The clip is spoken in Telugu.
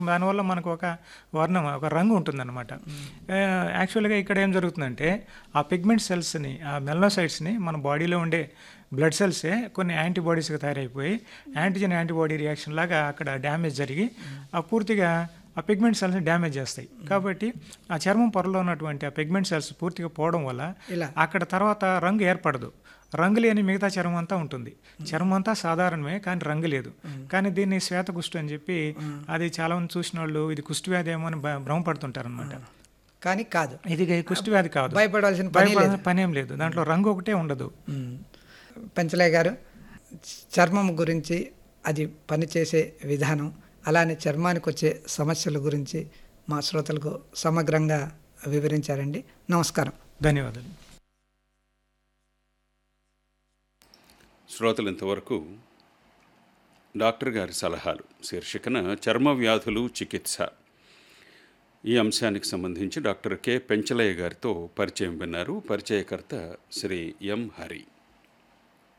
దానివల్ల మనకు ఒక వర్ణం ఒక రంగు ఉంటుందన్నమాట ఆ, యాక్చువల్గా ఇక్కడ ఏం జరుగుతుందంటే ఆ పిగ్మెంట్ సెల్స్ని ఆ మెల్నోసైట్స్ని మన బాడీలో ఉండే బ్లడ్ సెల్సే కొన్ని యాంటీబాడీస్గా తయారైపోయి యాంటీజెన్ యాంటీబాడీ రియాక్షన్ లాగా అక్కడ డ్యామేజ్ జరిగి ఆ పూర్తిగా ఆ పిగ్మెంట్ సెల్స్ని డ్యామేజ్ చేస్తాయి కాబట్టి ఆ చర్మం పొరలో ఉన్నటువంటి ఆ పిగ్మెంట్ సెల్స్ పూర్తిగా పోవడం వల్ల ఇలా అక్కడ తర్వాత రంగు ఏర్పడదు రంగు లేని మిగతా చర్మం అంతా ఉంటుంది చర్మం అంతా సాధారణమే కానీ రంగు లేదు కానీ దీన్ని శ్వేత కుష్టు అని చెప్పి అది చాలా మంది చూసిన వాళ్ళు ఇది కుష్టి వ్యాధి ఏమో అని భ- భ్రమపడుతుంటారు అనమాట కానీ కాదు ఇది కుష్టి వ్యాధి కాదు భయపడాల్సిన పని భయపడ పనేం లేదు దాంట్లో రంగు ఒకటే ఉండదు మ్మ్. పెంచలయ్య గారు చర్మం గురించి అది పనిచేసే విధానం అలానే చర్మానికి వచ్చే సమస్యల గురించి మా శ్రోతలకు సమగ్రంగా వివరించారండి నమస్కారం ధన్యవాదాలు శ్రోతలు ఇంతవరకు డాక్టర్ గారి సలహాలు శీర్షికన చర్మ వ్యాధులు చికిత్స ఈ అంశానికి సంబంధించి డాక్టర్ కె పెంచలయ్య గారితో పరిచయం విన్నారు పరిచయకర్త శ్రీ ఎం హరి